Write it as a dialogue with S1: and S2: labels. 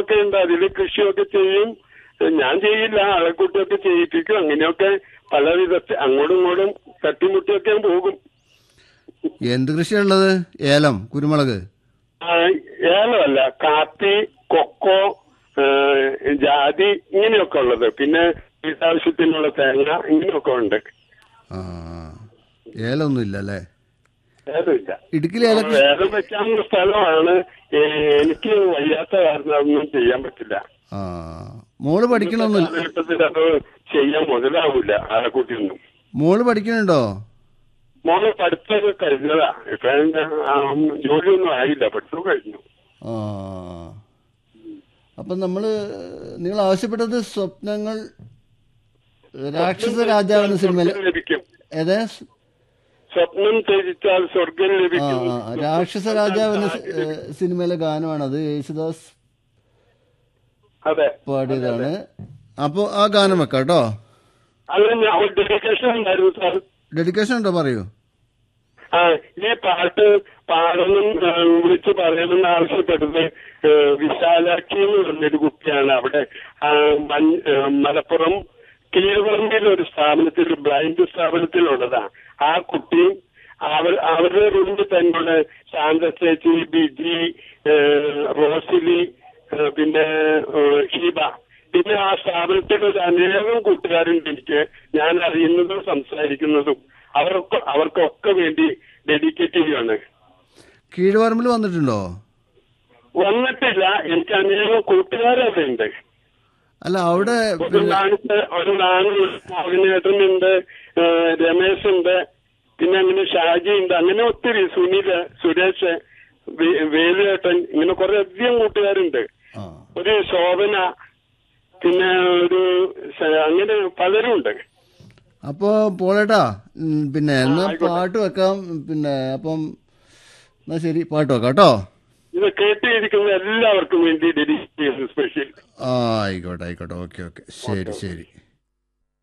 S1: പറമ്പൊക്കെ ഉണ്ട് അതിൽ കൃഷിയൊക്കെ ചെയ്യും ഞാൻ ചെയ്യില്ല ആളെക്കുട്ടിയൊക്കെ ചെയ്യിപ്പിക്കും അങ്ങനെയൊക്കെ പല വിധത്തിൽ അങ്ങോട്ടും ഇങ്ങോട്ടും തട്ടിമുട്ടിയൊക്കെ പോകും
S2: എന്ത് കൃഷിയുള്ളത് ഏലം കുരുമുളക്
S1: ആ, ഏലമല്ല കാപ്പി കൊക്കോ ഏ, ജാതി ഇങ്ങനെയൊക്കെ ഉള്ളത് പിന്നെ വീട്ടാവശ്യത്തിനുള്ള തേങ്ങ ഇങ്ങനെയൊക്കെ ഉണ്ട്
S2: ആ ഏലമൊന്നും ഇല്ല അല്ലേ
S1: ഏലമില്ല
S2: ഇടുക്കിയിൽ ഏല
S1: വേദം വെക്കാനുള്ള സ്ഥലമാണ് ഏ, എനിക്ക് വയ്യാത്ത കാരണം അതൊന്നും ചെയ്യാൻ പറ്റില്ല
S2: ആ മോള് പഠിക്കണമെന്നില്ല
S1: കാലഘട്ടത്തിൽ അത് ചെയ്യാൻ മുതലാവൂല ആളെക്കുട്ടിയൊന്നും
S2: മോള് പഠിക്കണുണ്ടോ
S1: മോളെ പഠിത്തമൊക്കെ കഴിഞ്ഞതാ ഇപ്പൊ അതിന്റെ, ആ, ജോലിയൊന്നും ആയില്ല പഠിത്തം കഴിഞ്ഞു
S2: ആ അപ്പം നമ്മൾ നിങ്ങൾ ആവശ്യപ്പെട്ടത് സ്വപ്നങ്ങൾ രാക്ഷസ രാജാവ് എന്ന സിനിമയിൽ
S1: സ്വർഗ്ഗം ലഭിക്കും
S2: ഏതാ
S1: സ്വപ്നം ത്യജിച്ചാൽ സ്വർഗം
S2: ആ
S1: ലഭിക്കും
S2: ആ രാക്ഷസ രാജാവ് എന്ന സി- ഏ, സിനിമയിലെ ഗാനമാണ് അത് യേശുദാസ്
S1: അതെ
S2: പാടിയതാണ് അപ്പോൾ ആ ഗാനം വെക്കാം കേട്ടോ
S1: അല്ല ഞാൻ ഒരു ഡെഡിക്കേഷൻ ഉണ്ടായിരുന്നു സാർ
S2: ഡെഡിക്കേഷൻ ഉണ്ടോ പറയൂ
S1: ആ ഈ പാട്ട് പാടണം ആ, വിളിച്ച് പറയണമെന്ന് ആവശ്യപ്പെട്ടത് ഏ, വിശാലാക്ഷി എന്ന് പറഞ്ഞൊരു കുട്ടിയാണ് അവിടെ ആ, മഞ്ഞ- ഏ, മലപ്പുറം കീഴ്പറമ്പിൽ ഒരു സ്ഥാപനത്തിൽ ബ്ലൈൻഡ് സ്ഥാപനത്തിലുള്ളതാ ആ കുട്ടി അവർ അവരുടെ റൂമിൽ തന്നെ ശാന്ത ചേച്ചി ബിജി ഏ, റോസിലി ഏ, പിന്നെ ഏ, ഷീബ പിന്നെ ആ സ്ഥാപനത്തിൽ ഒരു അനേകം കൂട്ടുകാരുണ്ട് എനിക്ക് ഞാൻ അറിയുന്നതും സംസാരിക്കുന്നതും അവർക്ക് അവർക്കൊക്കെ വേണ്ടി ഡെഡിക്കേറ്റ് ചെയ്യുകയാണ്
S2: കീഴ്പറമ്പിൽ വന്നിട്ടുണ്ടോ
S1: വന്നിട്ടില്ല എനിക്ക് അനേകം കൂട്ടുകാരവിടെ ഉണ്ട്
S2: അല്ല അവിടെ
S1: ഒരു
S2: പിന്നെ
S1: നാണിട്ട് ഒരു നാണ് മോഹിനേട്ടനുണ്ട് രമേശ് ഉണ്ട് പിന്നെ അങ്ങനെ ഷാജി ഉണ്ട് അങ്ങനെ ഒത്തിരി സുനില് സുരേഷ് വേ- വേലുവേട്ടൻ ഇങ്ങനെ കുറെ അധികം കൂട്ടുകാരുണ്ട്
S2: ആ
S1: ഒരു ശോഭന പിന്നെ ഒരു സ- അങ്ങനെ പലരും ഉണ്ട്
S2: അപ്പോൾ പോളേട്ടാ ഉം, പിന്നെ എന്നാ പാട്ട് വെക്കാം പിന്നെ അപ്പം എന്നാ ശരി പാട്ട് വെക്കാം കേട്ടോ
S1: ഇത് കേട്ടിരിക്കുന്ന എല്ലാവർക്കും വേണ്ടി ഡെഡിക്കേറ്റ് ചെയ്യുന്നു സ്പെഷ്യൽ
S2: ആ ആയിക്കോട്ടെ ആയിക്കോട്ടെ ഓക്കെ ഓക്കെ ശരി ശരി